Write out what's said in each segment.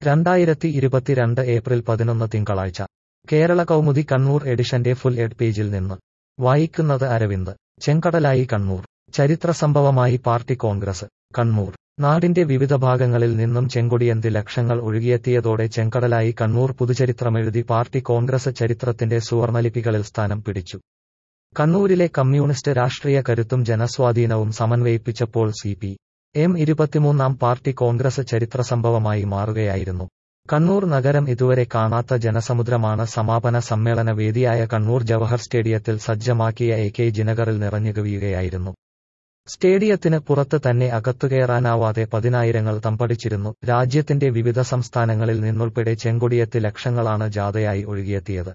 രണ്ടായിരത്തി ഇരുപത്തിരണ്ട് ഏപ്രിൽ പതിനൊന്ന് തിങ്കളാഴ്ച കേരള കൗമുദി കണ്ണൂർ എഡിഷന്റെ ഫുൾ എഡ് പേജിൽ നിന്ന് വായിക്കുന്നത് അരവിന്ദ് ചെങ്കടലായി കണ്ണൂർ ചരിത്ര സംഭവമായി പാർട്ടി കോൺഗ്രസ് കണ്ണൂർ നാടിന്റെ വിവിധ ഭാഗങ്ങളിൽ നിന്നും ചെങ്കൊടിയന്തി ലക്ഷങ്ങൾ ഒഴുകിയെത്തിയതോടെ ചെങ്കടലായി കണ്ണൂർ പുതുചരിത്രമെഴുതി പാർട്ടി കോൺഗ്രസ് ചരിത്രത്തിന്റെ സുവർണലിപികളിൽ സ്ഥാനം പിടിച്ചു കണ്ണൂരിലെ കമ്മ്യൂണിസ്റ്റ് രാഷ്ട്രീയ കരുത്തും ജനസ്വാധീനവും സമന്വയിപ്പിച്ചപ്പോൾ സി പി എം ഇരുപത്തിമൂന്നാം പാർട്ടി കോൺഗ്രസ് ചരിത്ര സംഭവമായി മാറുകയായിരുന്നു കണ്ണൂർ നഗരം ഇതുവരെ കാണാത്ത ജനസമുദ്രമാണ് സമാപന സമ്മേളന വേദിയായ കണ്ണൂർ ജവഹർ സ്റ്റേഡിയത്തിൽ സജ്ജമാക്കിയ എ കെ ജിനഗറിൽ നിറഞ്ഞുകവിയുകയായിരുന്നു സ്റ്റേഡിയത്തിന് പുറത്ത് തന്നെ അകത്തുകയറാനാവാതെ പതിനായിരങ്ങൾ തമ്പടിച്ചിരുന്നു രാജ്യത്തിന്റെ വിവിധ സംസ്ഥാനങ്ങളിൽ നിന്നുൾപ്പെടെ ചെങ്കൊടിയെത്തി ലക്ഷങ്ങളാണ് ജാഥയായി ഒഴുകിയെത്തിയത്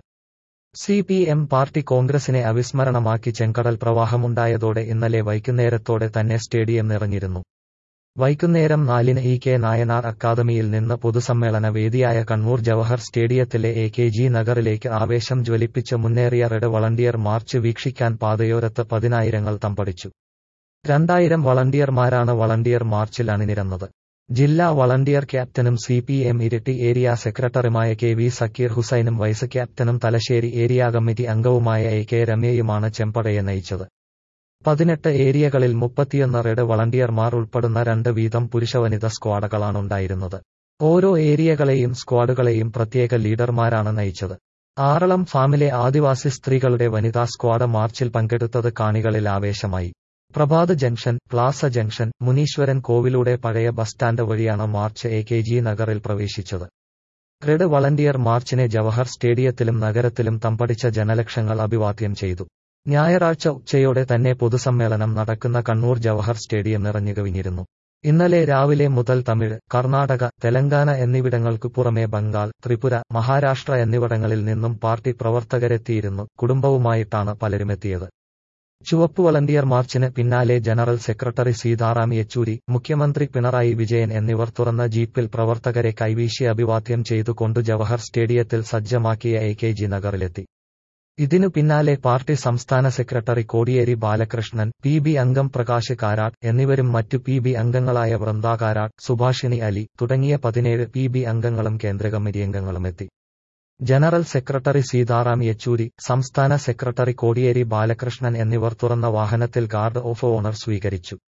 സി പി എം പാർട്ടി കോൺഗ്രസിനെ അവിസ്മരണമാക്കി ചെങ്കടൽ പ്രവാഹമുണ്ടായതോടെ ഇന്നലെ വൈകുന്നേരത്തോടെ തന്നെ സ്റ്റേഡിയം നിറഞ്ഞിരുന്നു വൈകുന്നേരം നാലിന് ഇ കെ നായനാർ അക്കാദമിയിൽ നിന്ന് പൊതുസമ്മേളന വേദിയായ കണ്ണൂർ ജവഹർ സ്റ്റേഡിയത്തിലെ എ കെ ജി നഗറിലേക്ക് ആവേശം ജ്വലിപ്പിച്ച് മുന്നേറിയ റെഡ് വളണ്ടിയർ മാർച്ച് വീക്ഷിക്കാൻ പാതയോരത്ത് പതിനായിരങ്ങൾ തമ്പടിച്ചു രണ്ടായിരം വളണ്ടിയർമാരാണ് വളണ്ടിയർ മാർച്ചിൽ അണിനിരന്നത് ജില്ലാ വളണ്ടിയർ ക്യാപ്റ്റനും C P M Iritty area സെക്രട്ടറിയുമായ കെ വി സക്കീർ ഹുസൈനും വൈസ് ക്യാപ്റ്റനും തലശ്ശേരി ഏരിയ കമ്മിറ്റി അംഗവുമായ എ കെ രമ്യയുമാണ് ചെമ്പടയെ നയിച്ചത് പതിനെട്ട് ഏരിയകളിൽ മുപ്പത്തിയൊന്ന് റെഡ് വളണ്ടിയർമാർ ഉൾപ്പെടുന്ന രണ്ട് വീതം പുരുഷ വനിത സ്ക്വാഡുകളാണുണ്ടായിരുന്നത് ഓരോ ഏരിയകളെയും സ്ക്വാഡുകളെയും പ്രത്യേക ലീഡർമാരാണ് നയിച്ചത് ആറളം ഫാമിലെ ആദിവാസി സ്ത്രീകളുടെ വനിതാ സ്ക്വാഡ് മാർച്ചിൽ പങ്കെടുത്തത് കാണികളിൽ ആവേശമായി Prabhat junction plaza junction Muneeswaran കോവിലൂടെ പഴയ ബസ് സ്റ്റാൻഡ് വഴിയാണ് മാർച്ച് എ കെ ജി നഗറിൽ പ്രവേശിച്ചത് റെഡ് വളണ്ടിയർ മാർച്ചിനെ ജവഹർ സ്റ്റേഡിയത്തിലും നഗരത്തിലും തമ്പടിച്ച ജനലക്ഷങ്ങൾ അഭിവാദ്യം ചെയ്തു ഞായറാഴ്ച ഉച്ചയോടെ തന്നെ പൊതുസമ്മേളനം നടക്കുന്ന കണ്ണൂർ ജവഹർ സ്റ്റേഡിയം നിറഞ്ഞുകവിഞ്ഞിരുന്നു ഇന്നലെ രാവിലെ മുതൽ തമിഴ് കർണാടക തെലങ്കാന എന്നിവിടങ്ങൾക്കു പുറമെ ബംഗാൾ ത്രിപുര മഹാരാഷ്ട്ര എന്നിവിടങ്ങളിൽ നിന്നും പാർട്ടി പ്രവർത്തകരെത്തിയിരുന്നു കുടുംബവുമായിട്ടാണ് പലരുമെത്തിയത് ചുവപ്പ് വളണ്ടിയർ മാർച്ചിന് പിന്നാലെ ജനറൽ സെക്രട്ടറി സീതാറാം യെച്ചൂരി മുഖ്യമന്ത്രി പിണറായി വിജയൻ എന്നിവർ തുറന്ന ജീപ്പിൽ പ്രവർത്തകരെ കൈവീശി അഭിവാദ്യം ചെയ്തുകൊണ്ട് ജവഹർ സ്റ്റേഡിയത്തിൽ സജ്ജമാക്കിയ എ കെ ജി നഗറിലെത്തി ഇതിനു പിന്നാലെ പാർട്ടി സംസ്ഥാന secretary Kodiyeri Balakrishnan P B അംഗം പ്രകാശ് കാരാട്ട് എന്നിവരും മറ്റു പി ബി അംഗങ്ങളായ വൃന്ദ കാരാട്ട് സുഭാഷിണി അലി തുടങ്ങിയ പതിനേഴ് പി ബി അംഗങ്ങളും കേന്ദ്ര കമ്മിറ്റി അംഗങ്ങളും എത്തി ജനറൽ സെക്രട്ടറി സീതാറാം യെച്ചൂരി സംസ്ഥാന സെക്രട്ടറി കോടിയേരി ബാലകൃഷ്ണൻ എന്നിവർ തുറന്ന വാഹനത്തിൽ ഗാർഡ് ഓഫ് ഓണർ സ്വീകരിച്ചു